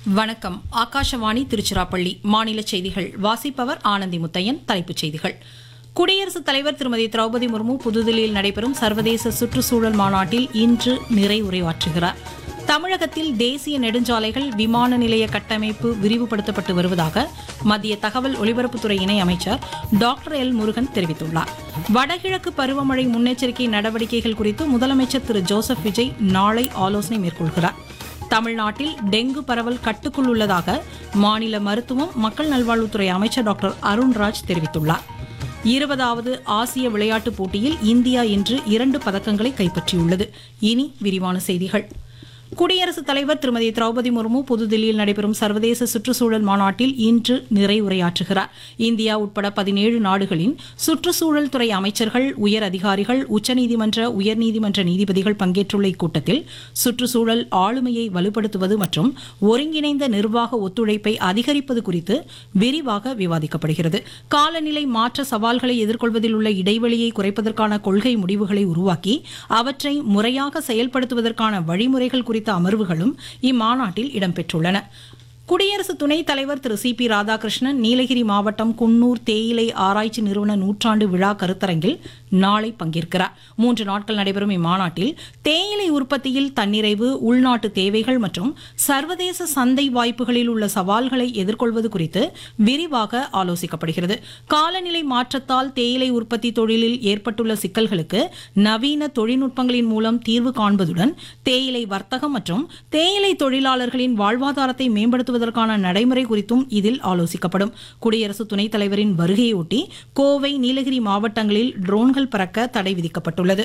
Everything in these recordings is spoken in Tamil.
வணக்கம் ஆகாஷவாணி திருச்சிராப்பள்ளி மாநில செய்திகள் வாசிப்பவர் ஆனந்தி முத்தையன் தலைப்புச் செய்திகள் குடியரசுத் தலைவர் திருமதி திரௌபதி முர்மு புதுதில்லியில் நடைபெறும் சர்வதேச சுற்றுச்சூழல் மாநாட்டில் இன்று நிறைவுரையாற்றுகிறார் தமிழகத்தில் தேசிய நெடுஞ்சாலைகள் விமான நிலைய கட்டமைப்பு விரிவுபடுத்தப்பட்டு வருவதாக மத்திய தகவல் ஒலிபரப்புத்துறை இணை அமைச்சர் டாக்டர் எல் முருகன் தெரிவித்துள்ளார் வடகிழக்கு பருவமழை முன்னெச்சரிக்கை நடவடிக்கைகள் குறித்து முதலமைச்சர் திரு ஜோசப் விஜய் நாளை ஆலோசனை மேற்கொள்கிறார் தமிழ்நாட்டில் டெங்கு பரவல் கட்டுக்குள் உள்ளதாக மாநில மருத்துவம் மக்கள் நல்வாழ்வுத்துறை அமைச்சர் டாக்டர் அருண்ராஜ் தெரிவித்துள்ளார் இருபதாவது ஆசிய விளையாட்டுப் போட்டியில் இந்தியா இன்று இரண்டு பதக்கங்களை கைப்பற்றியுள்ளது இனி விரிவான செய்திகள் குடியரசுத் தலைவர் திருமதி திரௌபதி முர்மு புதுதில்லியில் நடைபெறும் சர்வதேச சுற்றுச்சூழல் மாநாட்டில் இன்று நிறைவுரையாற்றுகிறார் இந்தியா உட்பட பதினேழு நாடுகளின் சுற்றுச்சூழல் துறை அமைச்சர்கள் உயர் அதிகாரிகள் உச்சநீதிமன்ற உயர்நீதிமன்ற நீதிபதிகள் பங்கேற்றுள்ள இக்கூட்டத்தில் சுற்றுச்சூழல் ஆளுமையை வலுப்படுத்துவது மற்றும் ஒருங்கிணைந்த நிர்வாக ஒத்துழைப்பை அதிகரிப்பது குறித்து விரிவாக விவாதிக்கப்படுகிறது காலநிலை மாற்ற சவால்களை எதிர்கொள்வதில் உள்ள இடைவெளியை குறைப்பதற்கான கொள்கை முடிவுகளை உருவாக்கி அவற்றை முறையாக செயல்படுத்துவதற்கான வழிமுறைகள் குறித்த அமர்வுகளும் இம்மாநாட்டில் இடம்பெற்றுள்ளன குடியரசு துணைத் தலைவர் திரு சி பி ராதாகிருஷ்ணன் நீலகிரி மாவட்டம் குன்னூர் தேயிலை ஆராய்ச்சி நிறுவன நூற்றாண்டு விழா கருத்தரங்கில் நாளை பங்கேற்கிறார் மூன்று நாட்கள் நடைபெறும் இம்மாநாட்டில் தேயிலை உற்பத்தியில் தன்னிறைவு உள்நாட்டு தேவைகள் மற்றும் சர்வதேச சந்தை வாய்ப்புகளில் உள்ள சவால்களை எதிர்கொள்வது குறித்து விரிவாக ஆலோசிக்கப்படுகிறது காலநிலை மாற்றத்தால் தேயிலை உற்பத்தி தொழிலில் ஏற்பட்டுள்ள சிக்கல்களுக்கு நவீன தொழில்நுட்பங்களின் மூலம் தீர்வு காண்பதுடன் தேயிலை வர்த்தகம் மற்றும் தேயிலை தொழிலாளர்களின் வாழ்வாதாரத்தை மேம்படுத்துவதற்கான நடைமுறை குறித்தும் இதில் ஆலோசிக்கப்படும் குடியரசு துணைத் தலைவரின் வருகையொட்டி கோவை நீலகிரி மாவட்டங்களில் ட்ரோன்கள் பறக்க தடை விதிக்கப்பட்டுள்ளது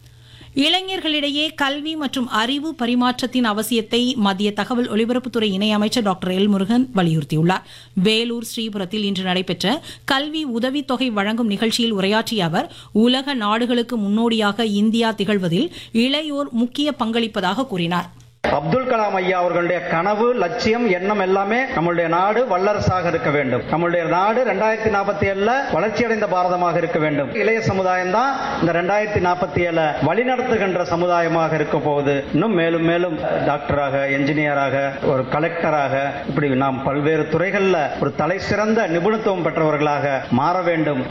இளைஞர்களிடையே கல்வி மற்றும் அறிவு பரிமாற்றத்தின் அவசியத்தை மத்திய தகவல் ஒலிபரப்புத்துறை இணையமைச்சர் டாக்டர் எல் முருகன் வலியுறுத்தியுள்ளார் வேலூர் ஸ்ரீபுரத்தில் இன்று நடைபெற்ற கல்வி உதவித்தொகை வழங்கும் நிகழ்ச்சியில் உரையாற்றிய அவர் உலக நாடுகளுக்கு முன்னோடியாக இந்தியா திகழ்வதில் இளையோர் முக்கிய பங்களிப்பதாக கூறினார் அப்துல் கலாம் ஐயா அவர்களுடைய கனவு லட்சியம் எண்ணம் எல்லாமே நம்மளுடைய நாடு வல்லரசாக இருக்க வேண்டும் நம்மளுடைய நாடு ரெண்டாயிரத்தி நாற்பத்தி ஏழுல வளர்ச்சியடைந்த பாரதமாக இருக்க வேண்டும் இளைய சமுதாயம் தான் இந்த ரெண்டாயிரத்தி நாற்பத்தி ஏழு வழிநடத்துகின்ற சமுதாயமாக இருக்க போகுது இன்னும் மேலும் மேலும் டாக்டராக என்ஜினியராக ஒரு கலெக்டராக இப்படி நாம் பல்வேறு துறைகள்ல ஒரு தலை சிறந்த நிபுணத்துவம் பெற்றவர்களாக மாற வேண்டும்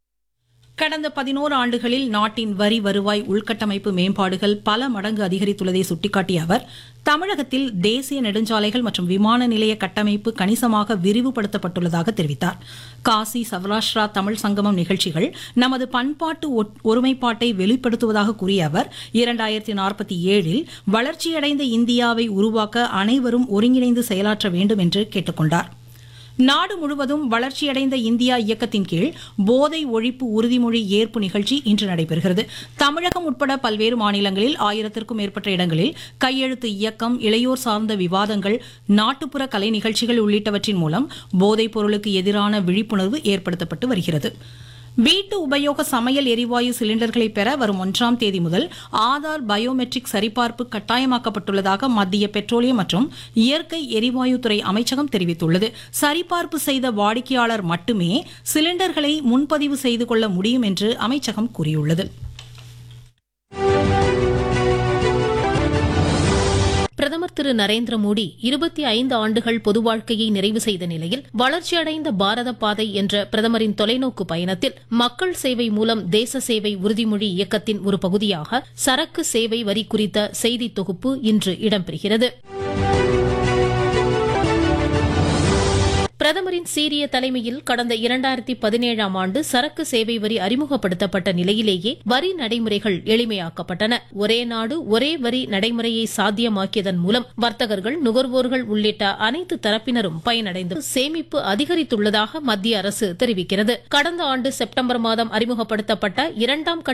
கடந்த பதினோரு ஆண்டுகளில் நாட்டின் வரி வருவாய் உள்கட்டமைப்பு மேம்பாடுகள் பல மடங்கு அதிகரித்துள்ளதை சுட்டிக்காட்டிய அவர் தமிழகத்தில் தேசிய நெடுஞ்சாலைகள் மற்றும் விமான நிலைய கட்டமைப்பு கணிசமாக விரிவுபடுத்தப்பட்டுள்ளதாக தெரிவித்தார் காசி சௌராஷ்டிரா தமிழ் சங்கமம் நிகழ்ச்சிகள் நமது பண்பாட்டு ஒட்- ஒருமைப்பாட்டை வெளிப்படுத்துவதாக கூறிய அவர் இரண்டாயிரத்தி நாற்பத்தி ஏழில் வளர்ச்சியடைந்த இந்தியாவை உருவாக்க அனைவரும் ஒருங்கிணைந்து செயலாற்ற வேண்டும் என்று கேட்டுக்கொண்டார் நாடு முழுவதும் வளர்ச்சியடைந்த இந்தியா இயக்கத்தின் கீழ் போதை ஒழிப்பு உறுதிமொழி ஏற்பு நிகழ்ச்சி இன்று நடைபெறுகிறது தமிழகம் உட்பட பல்வேறு மாநிலங்களில் ஆயிரத்திற்கும் மேற்பட்ட இடங்களில் கையெழுத்து இயக்கம் இளையோர் சார்ந்த விவாதங்கள் நாட்டுப்புற கலை நிகழ்ச்சிகள் உள்ளிட்டவற்றின் மூலம் போதைப் பொருளுக்கு எதிரான விழிப்புணர்வு ஏற்படுத்தப்பட்டு வருகிறது வீட்டு உபயோக சமையல் எரிவாயு சிலிண்டர்களை பெற வரும் ஒன்றாம் தேதி முதல் ஆதார் பயோமெட்ரிக் சரிபார்ப்பு கட்டாயமாக்கப்பட்டுள்ளதாக மத்திய பெட்ரோலியம் மற்றும் இயற்கை எரிவாயுத்துறை அமைச்சகம் தெரிவித்துள்ளது சரிபார்ப்பு செய்த வாடிக்கையாளர் மட்டுமே சிலிண்டர்களை முன்பதிவு செய்து கொள்ள முடியும் என்று அமைச்சகம் கூறியுள்ளது பிரதமர் திரு நரேந்திர மோடி இருபத்தி ஐந்து ஆண்டுகள் பொது வாழ்க்கையை நிறைவு செய்த நிலையில் வளர்ச்சியடைந்த பாரத பாதை என்ற பிரதமரின் தொலைநோக்கு பயணத்தில் மக்கள் சேவை மூலம் தேச சேவை உறுதிமொழி இயக்கத்தின் ஒரு பகுதியாக சரக்கு சேவை வரி குறித்த செய்தி தொகுப்பு இன்று இடம்பெறுகிறது பிரதமரின் சீரிய தலைமையில் கடந்த இரண்டாயிரத்தி பதினேழாம் ஆண்டு சரக்கு சேவை வரி அறிமுகப்படுத்தப்பட்ட நிலையிலேயே வரி நடைமுறைகள் எளிமையாக்கப்பட்டன ஒரே நாடு ஒரே வரி நடைமுறையை சாத்தியமாக்கியதன் மூலம் வர்த்தகர்கள் நுகர்வோர்கள் உள்ளிட்ட அனைத்து தரப்பினரும் பயனடைந்து சேமிப்பு அதிகரித்துள்ளதாக மத்திய அரசு தெரிவிக்கிறது கடந்த ஆண்டு செப்டம்பர் மாதம் அறிமுகப்படுத்தப்பட்ட இரண்டாம் கட்ட